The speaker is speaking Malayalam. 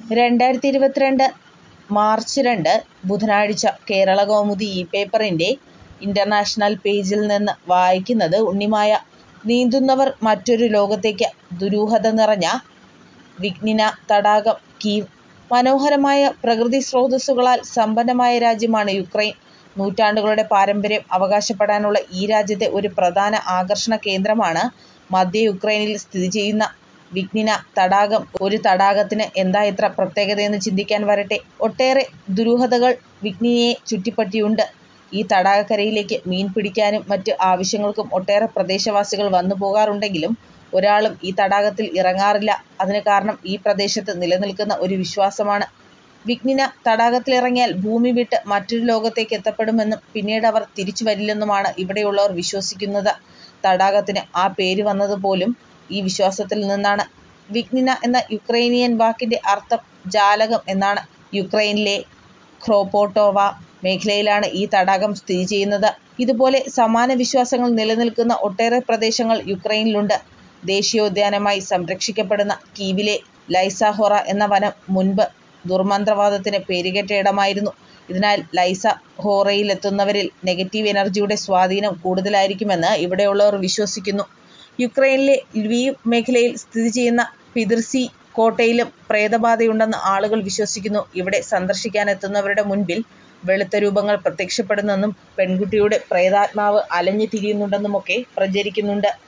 രണ്ടായിരത്തി ഇരുപത്തിരണ്ട് മാർച്ച് രണ്ട് ബുധനാഴ്ച കേരളകൗമുദി ഈ പേപ്പറിൻ്റെ ഇൻ്റർനാഷണൽ പേജിൽ നിന്ന് വായിക്കുന്നത് ഉണ്ണിമായ. നീന്തുന്നവർ മറ്റൊരു ലോകത്തേക്ക് ദുരൂഹത നിറഞ്ഞ വിക്നിന തടാകം കീവ് മനോഹരമായ പ്രകൃതിസ്രോതസ്സുകളാൽ സമ്പന്നമായ രാജ്യമാണ് യുക്രൈൻ. നൂറ്റാണ്ടുകളുടെ പാരമ്പര്യം അവകാശപ്പെടാനുള്ള ഈ രാജ്യത്തെ ഒരു പ്രധാന ആകർഷണ കേന്ദ്രമാണ് മധ്യ യുക്രൈനിൽ സ്ഥിതിചെയ്യുന്ന വിക്നിന തടാകം. ഒരു തടാകത്തിന് എന്താ ഇത്ര പ്രത്യേകതയെന്ന് ചിന്തിക്കാൻ വരട്ടെ. ഒട്ടേറെ ദുരൂഹതകൾ വിക്നിനയെ ചുറ്റിപ്പറ്റിയുണ്ട്. ഈ തടാകക്കരയിലേക്ക് മീൻ പിടിക്കാനും മറ്റ് ആവശ്യങ്ങൾക്കും ഒട്ടേറെ പ്രദേശവാസികൾ വന്നുപോകാറുണ്ടെങ്കിലും ഒരാളും ഈ തടാകത്തിൽ ഇറങ്ങാറില്ല. അതിന് കാരണം ഈ പ്രദേശത്ത് നിലനിൽക്കുന്ന ഒരു വിശ്വാസമാണ്. വിക്നിന തടാകത്തിലിറങ്ങിയാൽ ഭൂമി വിട്ട് മറ്റൊരു ലോകത്തേക്ക് എത്തപ്പെടുമെന്നും പിന്നീട് അവർ തിരിച്ചുവരില്ലെന്നുമാണ് ഇവിടെയുള്ളവർ വിശ്വസിക്കുന്നത്. തടാകത്തിന് ആ പേര് വന്നത് പോലും ഈ വിശ്വാസത്തിൽ നിന്നാണ്. വിക്നിന എന്ന യുക്രൈനിയൻ വാക്കിൻ്റെ അർത്ഥം ജാലകം എന്നാണ്. യുക്രൈനിലെ ഖ്രോപ്പോട്ടോവ മേഖലയിലാണ് ഈ തടാകം സ്ഥിതിചെയ്യുന്നത്. ഇതുപോലെ സമാന വിശ്വാസങ്ങൾ നിലനിൽക്കുന്ന ഒട്ടേറെ പ്രദേശങ്ങൾ യുക്രൈനിലുണ്ട്. ദേശീയോദ്യാനമായി സംരക്ഷിക്കപ്പെടുന്ന കീവിലെ ലൈസ ഹൊറ എന്ന വനം മുൻപ് ദുർമന്ത്രവാദത്തിന് പേരുകേട്ട ഇടമായിരുന്നു. ഇതിനാൽ ലൈസ ഹോറയിലെത്തുന്നവരിൽ നെഗറ്റീവ് എനർജിയുടെ സ്വാധീനം കൂടുതലായിരിക്കുമെന്ന് ഇവിടെയുള്ളവർ വിശ്വസിക്കുന്നു. യുക്രൈനിലെ ല്വിവ് മേഖലയിൽ സ്ഥിതിചെയ്യുന്ന പിതിർസി കോട്ടയിലും പ്രേതബാധയുണ്ടെന്ന് ആളുകൾ വിശ്വസിക്കുന്നു. ഇവിടെ സന്ദർശിക്കാനെത്തുന്നവരുടെ മുൻപിൽ വെളുത്ത രൂപങ്ങൾ പ്രത്യക്ഷപ്പെടുന്നെന്നും പെൺകുട്ടിയുടെ പ്രേതാത്മാവ് അലഞ്ഞ് തിരിയുന്നുണ്ടെന്നുമൊക്കെ പ്രചരിക്കുന്നുണ്ട്.